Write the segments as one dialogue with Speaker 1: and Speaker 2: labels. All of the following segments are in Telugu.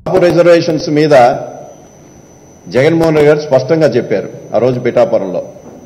Speaker 1: కాపు రిజర్వేషన్స్ మీద జగన్మోహన్ రెడ్డి గారు స్పష్టంగా చెప్పారు ఆ రోజు పిఠాపురంలో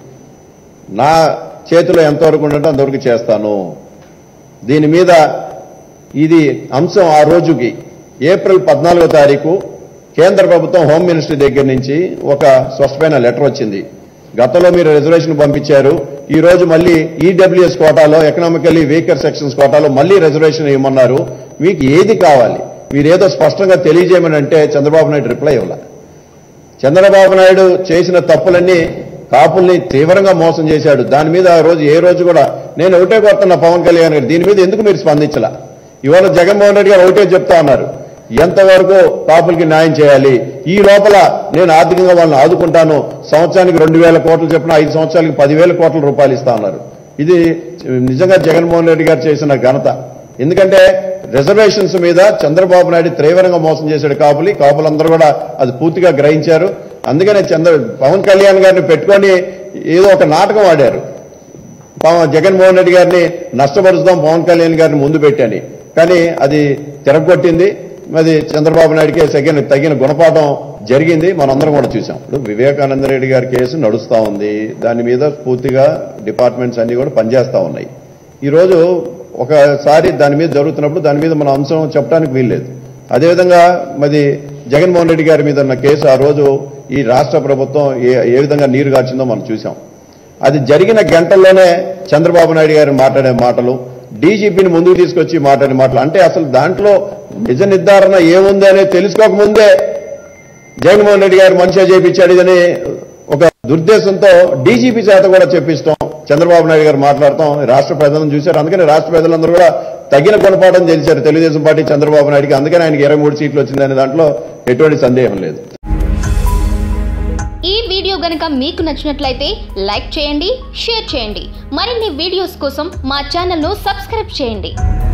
Speaker 1: నా చేతిలో ఎంతవరకు ఉంటే అంతవరకు చేస్తాను దీని మీద ఇది అంశం ఆ రోజుకి ఏప్రిల్ పద్నాలుగో తారీఖు కేంద్ర ప్రభుత్వం హోమ్ మినిస్ట్రీ దగ్గర నుంచి ఒక స్పష్టమైన లెటర్ వచ్చింది గతంలో మీరు రిజర్వేషన్ పంపించారు ఈ రోజు మళ్ళీ ఈడబ్ల్యూఎస్ కోటాలో ఎకనామికల్లీ వీకర్ సెక్షన్స్ కోటాలో మళ్ళీ రిజర్వేషన్ ఇవ్వమన్నారు మీకు ఏది కావాలి మీరేదో స్పష్టంగా తెలియజేయమని అంటే చంద్రబాబు నాయుడు రిప్లై ఇవ్వాలి చంద్రబాబు నాయుడు చేసిన తప్పులన్నీ కాపుల్ని తీవ్రంగా మోసం చేశాడు దాని మీద ఆ రోజు ఏ రోజు కూడా నేను ఒకటే కోరుతున్నా పవన్ కళ్యాణ్ గారు దీని మీద ఎందుకు మీరు స్పందించలా ఇవాళ జగన్మోహన్ రెడ్డి గారు ఒకటే చెప్తా ఉన్నారు ఎంతవరకు కాపులకి న్యాయం చేయాలి ఈ లోపల నేను ఆర్థికంగా వాళ్ళని ఆదుకుంటాను సంవత్సరానికి రెండు వేల కోట్లు చెప్పిన ఐదు సంవత్సరాలకి పదివేల కోట్ల రూపాయలు ఇస్తా ఉన్నారు ఇది నిజంగా జగన్మోహన్ రెడ్డి గారు చేసిన ఘనత ఎందుకంటే రిజర్వేషన్స్ మీద చంద్రబాబు నాయుడు తీవ్రంగా మోసం చేశాడు కాపులి కాపులందరూ కూడా అది పూర్తిగా గ్రహించారు అందుకనే చంద్ర పవన్ కళ్యాణ్ గారిని పెట్టుకొని ఏదో ఒక నాటకం ఆడారు పవన్ జగన్మోహన్ రెడ్డి గారిని నష్టపరుస్తాం పవన్ కళ్యాణ్ గారిని ముందు పెట్టని కానీ అది తిరగొట్టింది అది చంద్రబాబు నాయుడికి తగిన తగిన గుణపాఠం జరిగింది మనందరం కూడా చూసాం ఇప్పుడు వివేకానంద రెడ్డి గారి కేసు నడుస్తా ఉంది దాని మీద పూర్తిగా డిపార్ట్మెంట్స్ అన్ని కూడా పనిచేస్తా ఉన్నాయి ఈరోజు ఒకసారి దాని మీద జరుగుతున్నప్పుడు దాని మీద మన అంశం చెప్పడానికి వీల్లేదు అదేవిధంగా మరి జగన్మోహన్ రెడ్డి గారి మీద ఉన్న కేసు ఆ రోజు ఈ రాష్ట్ర ప్రభుత్వం ఏ ఏ విధంగా నీరు గార్చిందో మనం చూసాం అది జరిగిన గంటల్లోనే చంద్రబాబు నాయుడు గారు మాట్లాడే మాటలు డీజీపీని ముందుకు తీసుకొచ్చి మాట్లాడే మాటలు అంటే అసలు దాంట్లో నిజ నిర్ధారణ ఏముంది అనేది తెలుసుకోకముందే జగన్మోహన్ రెడ్డి గారు మనిషి చేయించాడు ఇదని ఒక దుర్దేశంతో డీజీపీ చేత కూడా చెప్పిస్తాం చంద్రబాబు నాయుడు గారు మాట్లాడతాం రాష్ట్ర ప్రజలను చూశారు అందుకని రాష్ట్ర ప్రజలందరూ కూడా తగిన గుణపాఠం తెలిసారు తెలుగుదేశం పార్టీ చంద్రబాబు నాయుడికి అందుకని ఆయనకి ఇరవై మూడు సీట్లు వచ్చిందనే దాంట్లో ఎటువంటి సందేహం లేదు
Speaker 2: ఈ వీడియో గనుక మీకు నచ్చినట్లయితే లైక్ చేయండి షేర్ చేయండి మరిన్ని వీడియోస్ కోసం మా ఛానల్ను సబ్స్క్రైబ్ చేయండి